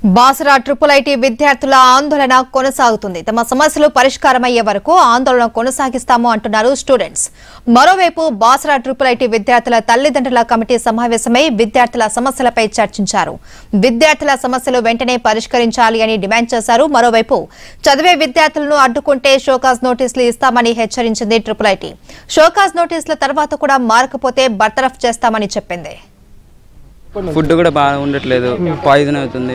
బాసరా triple IT విద్యార్థుల ఆందోళన కొనసాగుతుంది తమ సమస్యలు పరిష్కారమయ్యే వరకు ఆందోళన కొనసాగిస్తాము అంటున్నారు స్టూడెంట్స్ మరోవైపు బాసరా ట్రిపుల్ ఐటీ విద్యార్థుల తల్లిదండ్రుల కమిటీ సమావేశమై విద్యార్థుల సమస్యలపై చర్చించారు విద్యార్థుల సమస్యలు వెంటనే పరిష్కరించాలి అని డిమాండ్ చేశారు మరోవైపు చదివే విద్యార్థులను అడ్డుకుంటే షోకాజ్ నోటీసులు ఇస్తామని హెచ్చరించింది ట్రిపుల్ ఐటీ షోకాజ్ నోటీసుల తర్వాత కూడా మారకపోతే బర్తరఫ్ చేస్తామని చెప్పింది ఫుడ్ కూడా బాగా ఉండట్లేదు పాయిజన్ అవుతుంది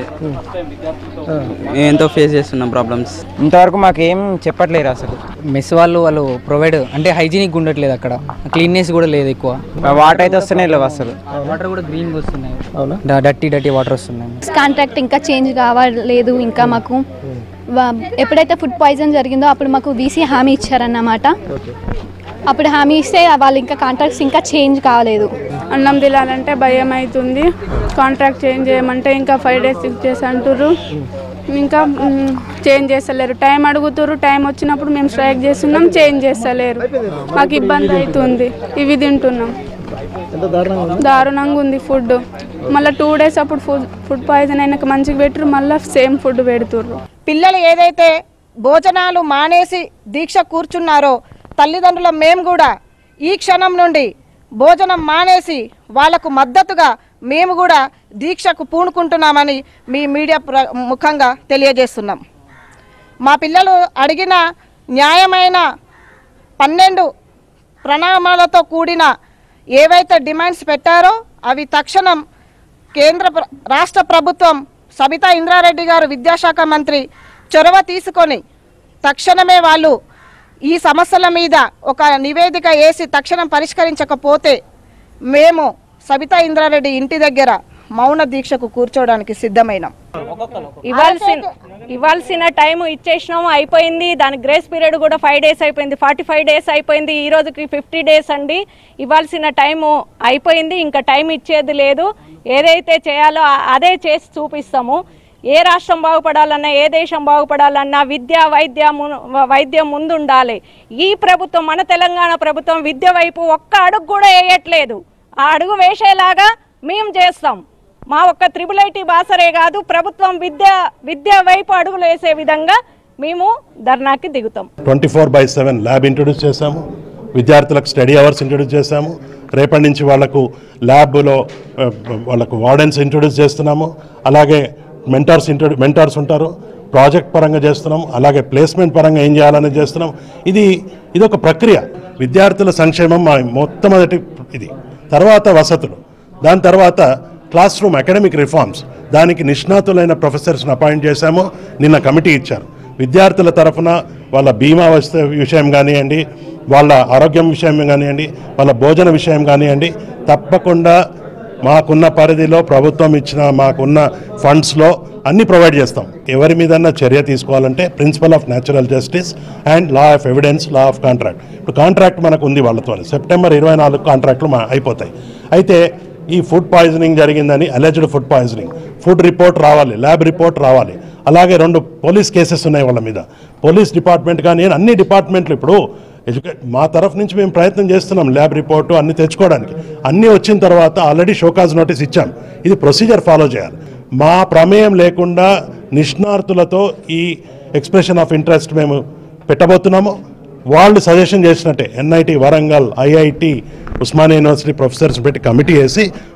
ఎంతో ఫేస్ చేస్తున్నాం ప్రాబ్లమ్స్ ఇంతవరకు మాకు ఏం చెప్పట్లేరు అసలు మెస్ వాళ్ళు వాళ్ళు ప్రొవైడ్ అంటే హైజీనిక్ ఉండట్లేదు అక్కడ క్లీన్నెస్ కూడా లేదు ఎక్కువ వాటర్ అయితే వస్తూనే లేవు అసలు వాటర్ కూడా గ్రీన్గా వస్తున్నాయి డర్టీ డర్టీ వాటర్ వస్తున్నాయి కాంట్రాక్ట్ ఇంకా చేంజ్ కావలేదు ఇంకా మాకు వా- ఎప్పుడైతే ఫుడ్ పాయిజన్ జరిగిందో అప్పుడు మాకు వీసీ హామీ ఇచ్చారన్నమాట అప్పుడు హామీ ఇస్తే వాళ్ళు ఇంకా కాంట్రాక్ట్స్ ఇంకా చేంజ్ కావలేదు అన్నం తినాలంటే భయం అవుతుంది కాంట్రాక్ట్ చేంజ్ చేయమంటే ఇంకా ఫైవ్ డేస్ సిక్స్ డేస్ అంటుర్రు ఇంకా మ్, చేంజ్ చేస్తలేరు టైం అడుగుతుర్రు టైం వచ్చినప్పుడు మేము స్ట్రైక్ చేస్తున్నాం చేంజ్ చేస్తలేరు మాకు ఇబ్బంది అవుతుంది ఇవి తింటున్నాం దారుణంగా ఉంది ఫుడ్ మళ్ళీ టూ డేస్ అప్పుడు ఫుడ్ ఫుడ్ పాయిజన్ అయినాక మంచిగా పెట్టరు మళ్ళీ సేమ్ ఫుడ్ పెడుతుర్రు పిల్లలు ఏదైతే భోజనాలు మానేసి దీక్ష కూర్చున్నారో తల్లిదండ్రుల మేము కూడా ఈ క్షణం నుండి భోజనం మానేసి వాళ్లకు మద్దతుగా మేము కూడా దీక్షకు పూనుకుంటున్నామని మీ మీడియా ప్ర- ముఖంగా తెలియజేస్తున్నాం మా పిల్లలు అడిగిన న్యాయమైన పన్నెండు ప్రణామాలతో కూడిన ఏవైతే డిమాండ్స్ పెట్టారో అవి తక్షణం కేంద్ర ప్ర- రాష్ట్ర ప్రభుత్వం సబితా ఇంద్రారెడ్డి గారు విద్యాశాఖ మంత్రి చొరవ తీసుకొని తక్షణమే వాళ్ళు ఈ సమస్యల మీద ఒక నివేదిక వేసి తక్షణం పరిష్కరించకపోతే మేము సబితా ఇంద్రారెడ్డి ఇంటి దగ్గర మౌన దీక్షకు కూర్చోవడానికి సిద్ధమైనాం ఇవ్వాల్సిన ఇవ్వాల్సిన టైం ఇచ్చేసినాము అయిపోయింది దాని గ్రేస్ పీరియడ్ కూడా ఫైవ్ డేస్ అయిపోయింది ఫార్టీ ఫైవ్ డేస్ అయిపోయింది ఈ రోజుకి ఫిఫ్టీ డేస్ అండి ఇవ్వాల్సిన టైము అయిపోయింది ఇంకా టైం ఇచ్చేది లేదు ఏదైతే చేయాలో ఆ- అదే చేసి చూపిస్తాము ఏ రాష్ట్రం బాగుపడాలన్నా ఏ దేశం బాగుపడాలన్నా విద్య వైద్య ము- వైద్యం ముందుండాలి ఈ ప్రభుత్వం మన తెలంగాణ ప్రభుత్వం విద్య వైపు ఒక్క అడుగు కూడా వేయట్లేదు ఆ అడుగు వేసేలాగా మేము చేస్తాం మా ఒక్క త్రిబుల్ ఐటీ బాసరే కాదు ప్రభుత్వం విద్య విద్య వైపు అడుగులు వేసే విధంగా మేము ధర్నాకి దిగుతాం twenty four by seven lab introduce చేశాము విద్యార్థులకు స్టడీ అవర్స్ ఇంట్రొడ్యూస్ చేశాము రేపటి నుంచి వాళ్లకు ల్యాబ్లో ఆ, వాళ్ళకు వార్డెన్స్ ఇంట్రొడ్యూస్ చేస్తున్నాము అలాగే మెంటార్స్ ఇంట్రొడ్యూ మెంటార్స్ ఉంటారు ప్రాజెక్ట్ పరంగా చేస్తున్నాం అలాగే ప్లేస్మెంట్ పరంగా ఏం చేయాలని చేస్తున్నాం ఇది ఇది ఒక ప్రక్రియ విద్యార్థుల సంక్షేమం మా మొట్టమొదటి ఇది తర్వాత వసతులు దాని తర్వాత క్లాస్ రూమ్ అకాడమిక్ రిఫార్మ్స్ దానికి నిష్ణాతులైన ప్రొఫెసర్స్ని అపాయింట్ చేశాము నిన్న కమిటీ ఇచ్చారు విద్యార్థుల తరఫున వాళ్ళ బీమా వస్తే విషయం కానివ్వండి వాళ్ళ ఆరోగ్యం విషయం కానివ్వండి వాళ్ళ భోజన విషయం కానివ్వండి తప్పకుండా మాకున్న పరిధిలో ప్రభుత్వం ఇచ్చిన మాకున్న ఫండ్స్లో అన్ని ప్రొవైడ్ చేస్తాం ఎవరి మీదన్నా చర్య తీసుకోవాలంటే principle of natural justice and law of evidence law of contract ఇప్పుడు కాంట్రాక్ట్ మనకు ఉంది వాళ్ళతో సెప్టెంబర్ ఇరవై నాలుగు కాంట్రాక్ట్లు మా అయిపోతాయి అయితే ఈ ఫుడ్ పాయిజనింగ్ జరిగిందని alleged food poisoning food report రావాలి ల్యాబ్ రిపోర్ట్ రావాలి అలాగే రెండు పోలీస్ కేసెస్ ఉన్నాయి వాళ్ళ మీద పోలీస్ డిపార్ట్మెంట్ కానీ అన్ని డిపార్ట్మెంట్లు ఇప్పుడు ఎడ్యుకేట్ మా తరఫు నుంచి మేము ప్రయత్నం చేస్తున్నాం ల్యాబ్ రిపోర్టు అన్ని తెచ్చుకోవడానికి అన్నీ వచ్చిన తర్వాత ఆల్రెడీ షోకాజ్ నోటీస్ ఇచ్చాం ఇది ప్రొసీజర్ ఫాలో చేయాలి మా ప్రమేయం లేకుండా నిష్ణార్థులతో ఈ ఎక్స్ప్రెషన్ ఆఫ్ ఇంట్రెస్ట్ మేము పెట్టబోతున్నాము వాళ్ళు సజెషన్ చేసినట్టే NIT Warangal IIT Osmania university professors పెట్టి కమిటీ వేసి